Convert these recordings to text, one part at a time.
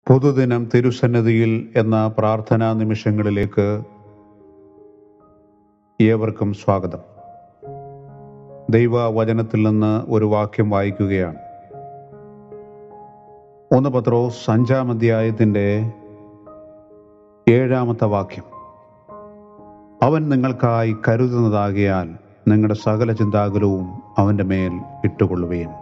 പുതുദിനം തിരുസന്നിധിയിൽ എന്ന പ്രാർത്ഥനാ നിമിഷങ്ങളിലേക്ക് ഏവർക്കും സ്വാഗതം ദൈവവചനത്തിൽ നിന്ന് ഒരു വാക്യം വായിക്കുകയാണ് ഒന്ന് പത്രോസ് അഞ്ചാം അധ്യായത്തിൻ്റെ ഏഴാമത്തെ വാക്യം അവൻ നിങ്ങൾക്കായി കരുതുന്നതാകിയാൽ നിങ്ങളുടെ സകല ചിന്താകുലവും അവൻ്റെ മേൽ ഇട്ടുകൊള്ളുകയും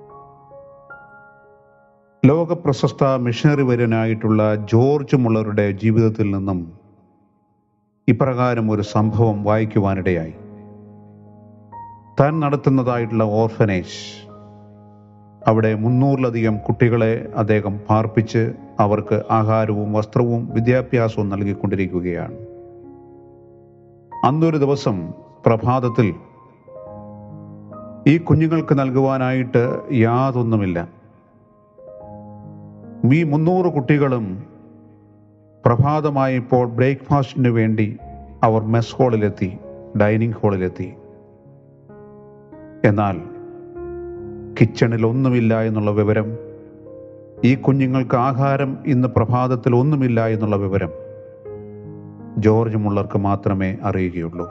ലോകപ്രശസ്ത മിഷണറി വര്യനായിട്ടുള്ള ജോർജ് മുള്ളറുടെ ജീവിതത്തിൽ നിന്നും ഇപ്രകാരം ഒരു സംഭവം വായിക്കുവാനിടയായി താൻ നടത്തുന്നതായിട്ടുള്ള ഓർഫനേജ് അവിടെ മുന്നൂറിലധികം കുട്ടികളെ അദ്ദേഹം പാർപ്പിച്ച് അവർക്ക് ആഹാരവും വസ്ത്രവും വിദ്യാഭ്യാസവും നൽകിക്കൊണ്ടിരിക്കുകയാണ് അന്നൊരു ദിവസം പ്രഭാതത്തിൽ ഈ കുഞ്ഞുങ്ങൾക്ക് നൽകുവാനായിട്ട് യാതൊന്നുമില്ല ഈ മുന്നൂറ് കുട്ടികളും പ്രഭാതമായപ്പോൾ ബ്രേക്ക്ഫാസ്റ്റിന് വേണ്ടി അവർ മെസ് ഹാളിലെത്തി ഡൈനിങ് ഹാളിലെത്തി എന്നാൽ കിച്ചണിൽ ഒന്നുമില്ല എന്നുള്ള വിവരം ഈ കുഞ്ഞുങ്ങൾക്ക് ആഹാരം ഇന്ന് പ്രഭാതത്തിൽ ഒന്നുമില്ല എന്നുള്ള വിവരം ജോർജ് മുള്ളർക്ക് മാത്രമേ അറിയുകയുള്ളൂ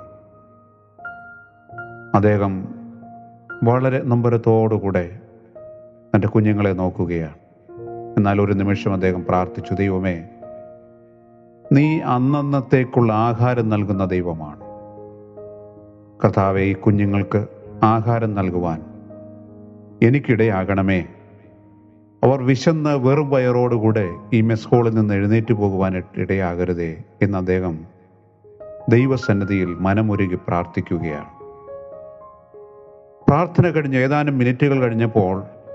അദ്ദേഹം വളരെ നമ്പരത്തോടുകൂടെ തൻ്റെ കുഞ്ഞുങ്ങളെ നോക്കുകയാണ് എന്നാൽ ഒരു നിമിഷം അദ്ദേഹം പ്രാർത്ഥിച്ചു ദൈവമേ നീ അന്നന്നത്തേക്കുള്ള ആഹാരം നൽകുന്ന ദൈവമാണ് കർത്താവെ ഈ കുഞ്ഞുങ്ങൾക്ക് ആഹാരം നൽകുവാൻ എനിക്കിടയാകണമേ അവർ വിശന്ന് വെറും വയറോടുകൂടെ ഈ മെസ് ഹാളിൽ നിന്ന് എഴുന്നേറ്റ് പോകുവാൻ ഇടയാകരുതേ എന്ന് അദ്ദേഹം ദൈവസന്നിധിയിൽ മനമൊരുകി പ്രാർത്ഥിക്കുകയാണ് പ്രാർത്ഥന കഴിഞ്ഞ് ഏതാനും മിനിറ്റുകൾ കഴിഞ്ഞപ്പോൾ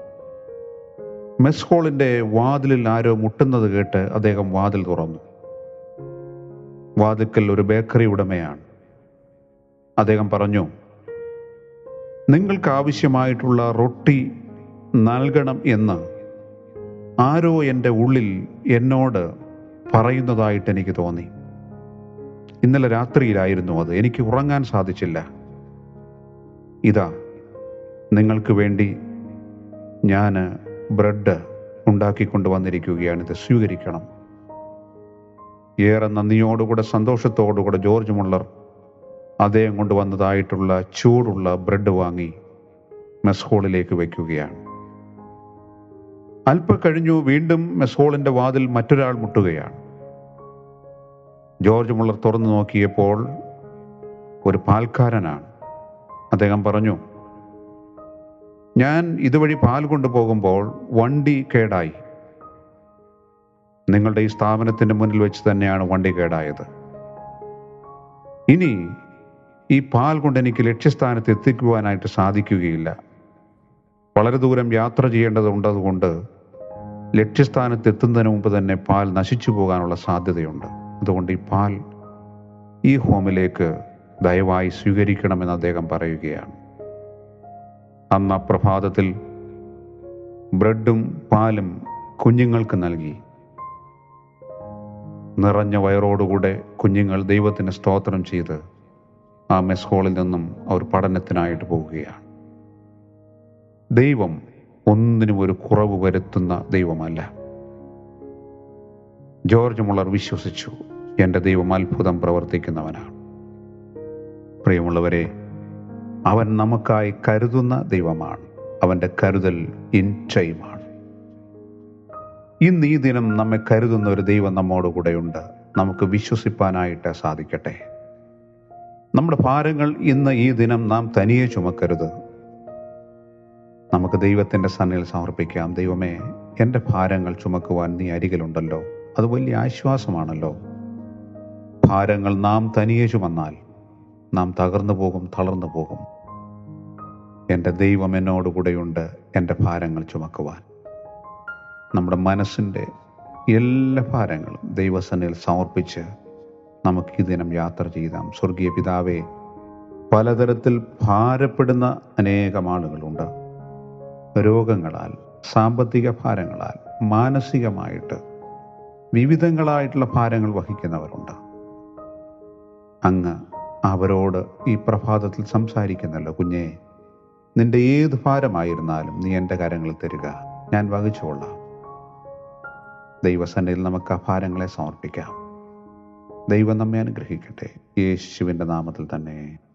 മെസ് ഹാളിന്റെ വാതിലിൽ ആരോ മുട്ടുന്നത് കേട്ട് അദ്ദേഹം വാതിൽ തുറന്നു വാതിൽക്കൽ ഒരു ബേക്കറി ഉടമയാണ് അദ്ദേഹം പറഞ്ഞു നിങ്ങൾക്ക് ആവശ്യമായിട്ടുള്ള റൊട്ടി നൽകണം എന്ന് ആരോ എൻ്റെ ഉള്ളിൽ എന്നോട് പറയുന്നതായിട്ട് എനിക്ക് തോന്നി ഇന്നലെ രാത്രിയിലായിരുന്നു അത് എനിക്ക് ഉറങ്ങാൻ സാധിച്ചില്ല ഇതാ നിങ്ങൾക്ക് വേണ്ടി ഞാൻ ബ്രെഡ് ഉണ്ടാക്കിക്കൊണ്ട് വന്നിരിക്കുകയാണ് ഇത് സ്വീകരിക്കണം ഏറെ നന്ദിയോടുകൂടെ സന്തോഷത്തോടുകൂടെ ജോർജ് മുള്ളർ അദ്ദേഹം കൊണ്ടുവന്നതായിട്ടുള്ള ചൂടുള്ള ബ്രെഡ് വാങ്ങി മെസ് ഹാളിലേക്ക് വയ്ക്കുകയാണ് അല്പ കഴിഞ്ഞു വീണ്ടും മെസ് ഹാളിന്റെ വാതിൽ മറ്റൊരാൾ മുട്ടുകയാണ് ജോർജ് മുള്ളർ തുറന്നു നോക്കിയപ്പോൾ ഒരു പാൽക്കാരനാണ് അദ്ദേഹം പറഞ്ഞു ഞാൻ ഇതുവഴി പാൽ കൊണ്ടുപോകുമ്പോൾ വണ്ടി കേടായി നിങ്ങളുടെ ഈ സ്ഥാപനത്തിന്റെ മുന്നിൽ വെച്ച് തന്നെയാണ് വണ്ടി കേടായത് ഇനി ഈ പാൽ കൊണ്ട് എനിക്ക് ലക്ഷ്യസ്ഥാനത്ത് എത്തിക്കുവാനായിട്ട് സാധിക്കുകയില്ല വളരെ ദൂരം യാത്ര ചെയ്യേണ്ടതുണ്ടതുകൊണ്ട് ലക്ഷ്യസ്ഥാനത്ത് എത്തുന്നതിന് മുമ്പ് തന്നെ പാൽ നശിച്ചു പോകാനുള്ള സാധ്യതയുണ്ട് അതുകൊണ്ട് ഈ പാൽ ഈ ഹോമിലേക്ക് ദയവായി സ്വീകരിക്കണമെന്ന് അദ്ദേഹം പറയുകയാണ് അന്ന് പ്രഭാതത്തിൽ ബ്രെഡും പാലും കുഞ്ഞുങ്ങൾക്ക് നൽകി നിറഞ്ഞ വയറോടുകൂടെ കുഞ്ഞുങ്ങൾ ദൈവത്തിന് സ്തോത്രം ചെയ്ത് ആ മെസ് ഹാളിൽ നിന്നും അവർ പഠനത്തിനായിട്ട് പോവുകയാണ് ദൈവം ഒന്നിനും ഒരു കുറവ് വരുത്തുന്ന ദൈവമല്ല ജോർജ് മുള്ളർ വിശ്വസിച്ചു എൻ്റെ ദൈവം അത്ഭുതം പ്രവർത്തിക്കുന്നവനാണ് പ്രിയമുള്ളവരെ അവൻ നമുക്കായി കരുതുന്ന ദൈവമാണ് അവൻ്റെ കരുതൽ ഇൻ ടൈമാണ് ഇന്ന് ഈ ദിനം നമ്മെ കരുതുന്ന ഒരു ദൈവം നമ്മോട് കൂടെയുണ്ട് നമുക്ക് വിശ്വസിപ്പാനായിട്ട് സാധിക്കട്ടെ നമ്മുടെ ഭാരങ്ങൾ ഇന്ന് ഈ ദിനം നാം തനിയെ ചുമക്കരുത് നമുക്ക് ദൈവത്തിൻ്റെ സന്നിൽ സമർപ്പിക്കാം ദൈവമേ എൻ്റെ ഭാരങ്ങൾ ചുമക്കുവാൻ നീ അരികിലുണ്ടല്ലോ അത് വലിയ ആശ്വാസമാണല്ലോ ഭാരങ്ങൾ നാം തനിയെ ചുമന്നാൽ നാം തകർന്നു പോകും തളർന്നു പോകും എൻ്റെ ദൈവം എന്നോടുകൂടെയുണ്ട് എൻ്റെ ഭാരങ്ങൾ ചുമക്കുവാൻ നമ്മുടെ മനസ്സിൻ്റെ എല്ലാ ഭാരങ്ങളും ദൈവസന്നിൽ സമർപ്പിച്ച് നമുക്ക് ഈ ദിനം യാത്ര ചെയ്താം സ്വർഗീയ പിതാവേ പലതരത്തിൽ ഭാരപ്പെടുന്ന അനേകം ആളുകളുണ്ട് രോഗങ്ങളാൽ സാമ്പത്തിക ഭാരങ്ങളാൽ മാനസികമായിട്ട് വിവിധങ്ങളായിട്ടുള്ള ഭാരങ്ങൾ വഹിക്കുന്നവരുണ്ട് അങ്ങ് അവരോട് ഈ പ്രഭാതത്തിൽ സംസാരിക്കുന്നല്ലോ കുഞ്ഞേ നിന്റെ ഏത് ഭാരമായിരുന്നാലും നീ എൻ്റെ കരങ്ങളിൽ തരിക ഞാൻ വഹിച്ചുകൊള്ളാം ദൈവസന്നിധിയിൽ നമുക്ക് ആ ഭാരങ്ങളെ സമർപ്പിക്കാം ദൈവം നമ്മെ അനുഗ്രഹിക്കട്ടെ യേശുവിൻ്റെ നാമത്തിൽ തന്നെ